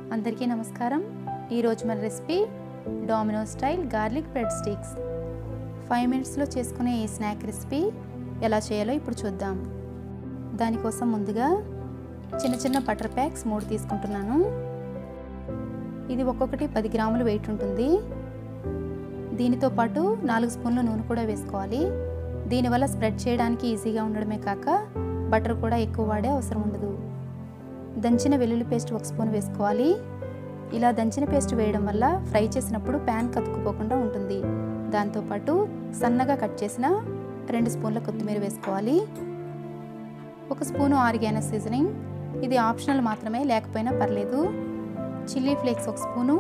అందరికీ నమస్కారం ఈరోజు మన recipe Domino style garlic bread sticks five మినిట్స్లో చేసుకునే ఈ స్నాక్ రెసిపీ ఎలా చేయాలో ఇప్పుడు చూద్దాం దానికోసం ముందుగా చిన్న చిన్న బటర్ ప్యాక్స్ మూడు తీసుకుంటున్నాను ఇది ఒక్కొక్కటి పది గ్రాములు వెయిట్ ఉంటుంది దీనితో పాటు నాలుగు స్పూన్ల నూనె కూడా వేసుకోవాలి దీనివల్ల స్ప్రెడ్ చేయడానికి ఈజీగా ఉండడమే కాక బటర్ కూడా ఎక్కువ వాడే అవసరం ఉండదు దంచిన వెల్లుల్లి పేస్ట్ ఒక స్పూన్ వేసుకోవాలి ఇలా దంచిన పేస్ట్ వేయడం వల్ల ఫ్రై చేసినప్పుడు ప్యాన్ కతుక్కుపోకుండా ఉంటుంది దాంతోపాటు సన్నగా కట్ చేసిన రెండు స్పూన్ల కొత్తిమీర వేసుకోవాలి ఒక స్పూను ఆరిగానో సీజనింగ్ ఇది ఆప్షనల్ మాత్రమే లేకపోయినా పర్లేదు చిల్లీ ఫ్లేక్స్ ఒక స్పూను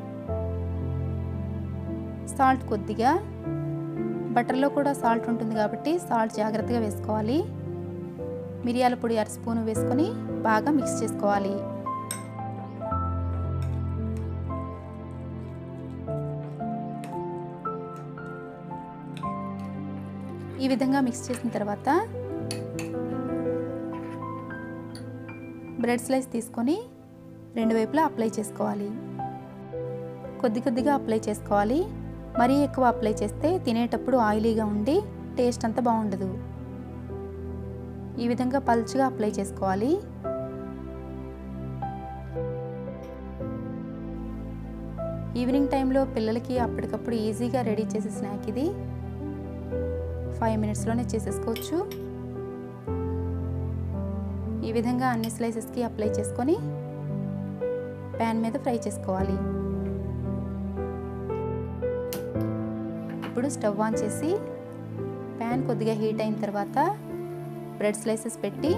సాల్ట్ కొద్దిగా బటర్లో కూడా సాల్ట్ ఉంటుంది కాబట్టి సాల్ట్ జాగ్రత్తగా వేసుకోవాలి మిరియాల పొడి అర స్పూను వేసుకొని బాగా మిక్స్ చేసుకోవాలి ఈ విధంగా మిక్స్ చేసిన తర్వాత బ్రెడ్ స్లైస్ తీసుకొని రెండు వైపులా అప్లై చేసుకోవాలి కొద్ది కొద్దిగా అప్లై చేసుకోవాలి మరీ ఎక్కువ అప్లై చేస్తే తినేటప్పుడు ఆయిలీగా ఉండి టేస్ట్ అంత బాగుండదు ఈ విధంగా పల్చగా అప్లై చేసుకోవాలి ఈవినింగ్ టైంలో పిల్లలకి అప్పటికప్పుడు ఈజీగా రెడీ చేసే స్నాక్ ఇది ఫైవ్ మినిట్స్లోనే చేసేసుకోవచ్చు ఈ విధంగా అన్ని స్లైసెస్కి అప్లై చేసుకొని ప్యాన్ మీద ఫ్రై చేసుకోవాలి ఇప్పుడు స్టవ్ ఆన్ చేసి ప్యాన్ కొద్దిగా హీట్ అయిన తర్వాత బ్రెడ్ స్లైసెస్ పెట్టి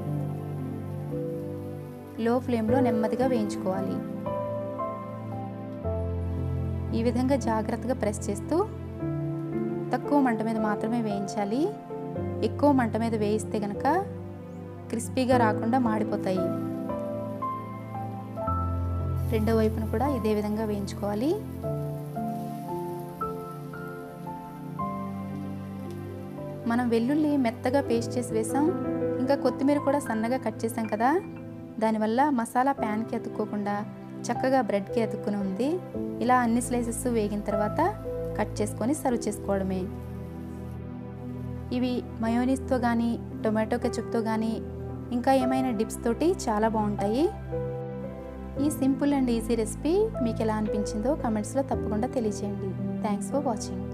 లో ఫ్లేమ్లో నెమ్మదిగా వేయించుకోవాలి ఈ విధంగా జాగ్రత్తగా ప్రెస్ చేస్తూ తక్కువ మంట మీద మాత్రమే వేయించాలి ఎక్కువ మంట మీద వేయిస్తే కనుక క్రిస్పీగా రాకుండా మాడిపోతాయి రెండో వైపున కూడా ఇదే విధంగా వేయించుకోవాలి మనం వెల్లుల్లి మెత్తగా పేస్ట్ చేసి వేసాం ఇంకా కొత్తిమీర కూడా సన్నగా కట్ చేసాం కదా దానివల్ల మసాలా ప్యాన్కి అతుక్కోకుండా చక్కగా బ్రెడ్కి అతుక్కుని ఉంది ఇలా అన్ని స్లైసెస్ వేగిన తర్వాత కట్ చేసుకొని సర్వ్ చేసుకోవడమే ఇవి మయోనీస్తో కానీ టొమాటో కెచప్తో కానీ ఇంకా ఏమైనా డిప్స్ తోటి చాలా బాగుంటాయి ఈ సింపుల్ అండ్ ఈజీ రెసిపీ మీకు ఎలా అనిపించిందో కమెంట్స్లో తప్పకుండా తెలియచేయండి థ్యాంక్స్ ఫర్ వాచింగ్